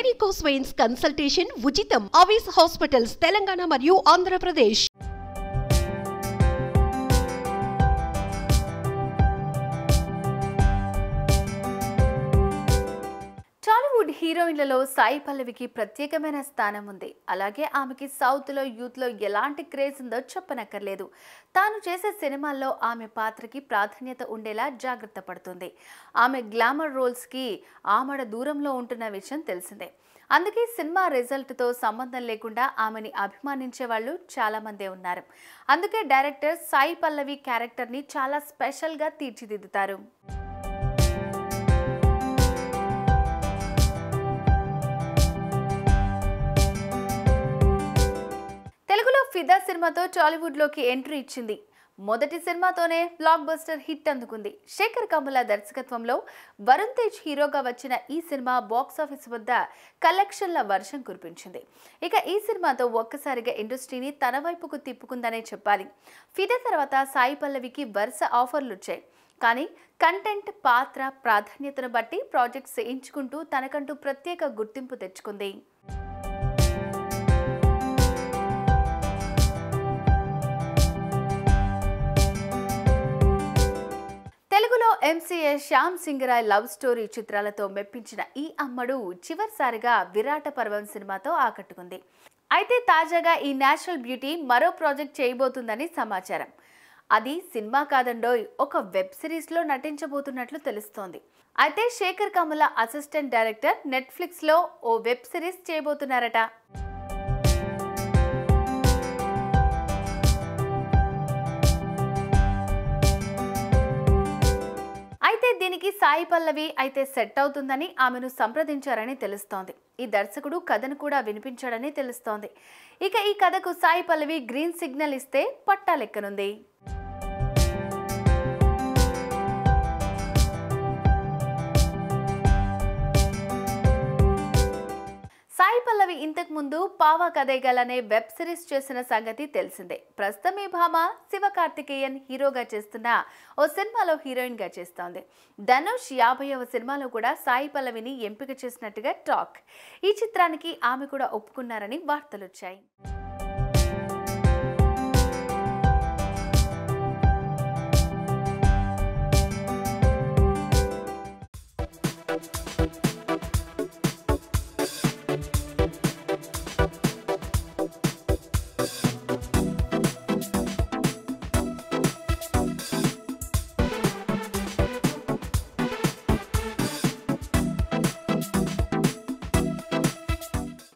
varicose veins consultation ఉచితం అవిస్ hospitals Telangana మరియు ఆంధ్రప్రదేశ్ టాలీవుడ్ హీరోయిన్లలో సాయి పల్లవికి ప్రత్యేకమైన స్థానం ఉంది అలాగే ఆమెకి సౌత్లో యూత్లో ఎలాంటి క్రేజ్ ఉందో చెప్పనక్కర్లేదు తాను చేసే సినిమాల్లో ఆమె పాత్రకి ప్రాధాన్యత ఉండేలా జాగ్రత్త పడుతుంది ఆమె గ్లామర్ రోల్స్కి ఆమడ దూరంలో ఉంటున్న విషయం తెలిసిందే అందుకే సినిమా రిజల్ట్తో సంబంధం లేకుండా ఆమెని అభిమానించే వాళ్ళు చాలామందే ఉన్నారు అందుకే డైరెక్టర్ సాయి పల్లవి క్యారెక్టర్ని చాలా స్పెషల్గా తీర్చిదిద్దుతారు తెలుగులో ఫిదా సినిమాతో టాలీవుడ్లోకి ఎంట్రీ ఇచ్చింది మొదటి సినిమాతోనే బ్లాక్ బస్టర్ హిట్ అందుకుంది శేఖర్ కమ్ముల దర్శకత్వంలో వరుణ్ తేజ్ హీరోగా వచ్చిన ఈ సినిమా బాక్స్ ఆఫీస్ వద్ద కలెక్షన్ల వర్షం కురిపించింది ఇక ఈ సినిమాతో ఒక్కసారిగా ఇండస్ట్రీని తన వైపుకు తిప్పుకుందనే చెప్పాలి ఫిదా తర్వాత సాయి పల్లవికి వరుస ఆఫర్లు వచ్చాయి కానీ కంటెంట్ పాత్ర ప్రాధాన్యతను బట్టి ప్రాజెక్ట్స్ ఎంచుకుంటూ తనకంటూ ప్రత్యేక గుర్తింపు తెచ్చుకుంది తెలుగులో MCA Shyam Singharoy love story చిత్రాలతో మెప్పించిన ఈ అమ్మడు చివరిసారిగా విరాట పర్వం సినిమాతో ఆకట్టుకుంది అయితే తాజాగా ఈ నేచురల్ బ్యూటీ మరో ప్రాజెక్ట్ చేయబోతుందని సమాచారం అది సినిమా కాదండోయ్ ఒక వెబ్ సిరీస్లో నటించబోతున్నట్లు తెలుస్తోంది అయితే శేఖర్ కమల అసిస్టెంట్ డైరెక్టర్ నెట్ఫ్లిక్స్లో ఓ వెబ్ సిరీస్ చేయబోతున్నారట అయితే దీనికి సాయి పల్లవి అయితే సెట్ అవుతుందని ఆమెను సంప్రదించారని తెలుస్తోంది ఈ దర్శకుడు కథను కూడా వినిపించాడని తెలుస్తోంది ఇక ఈ కథకు సాయి పల్లవి గ్రీన్ సిగ్నల్ ఇస్తే పట్టాలెక్కనుంది సాయి పల్లవి ఇంతకు ముందు పావా కథేగల్ అనే వెబ్ సిరీస్ చేసిన సంగతి తెలిసిందే ప్రస్తుతం ఈ భామ శివ కార్తికేయన్ హీరోగా చేస్తున్న ఓ సినిమాలో హీరోయిన్ గా చేస్తోంది ధనుష్ యాభైవ సినిమాలో కూడా సాయి పల్లవిని ఎంపిక చేసినట్టుగా టాక్ ఈ చిత్రానికి ఆమె కూడా ఒప్పుకున్నారని వార్తలొచ్చాయి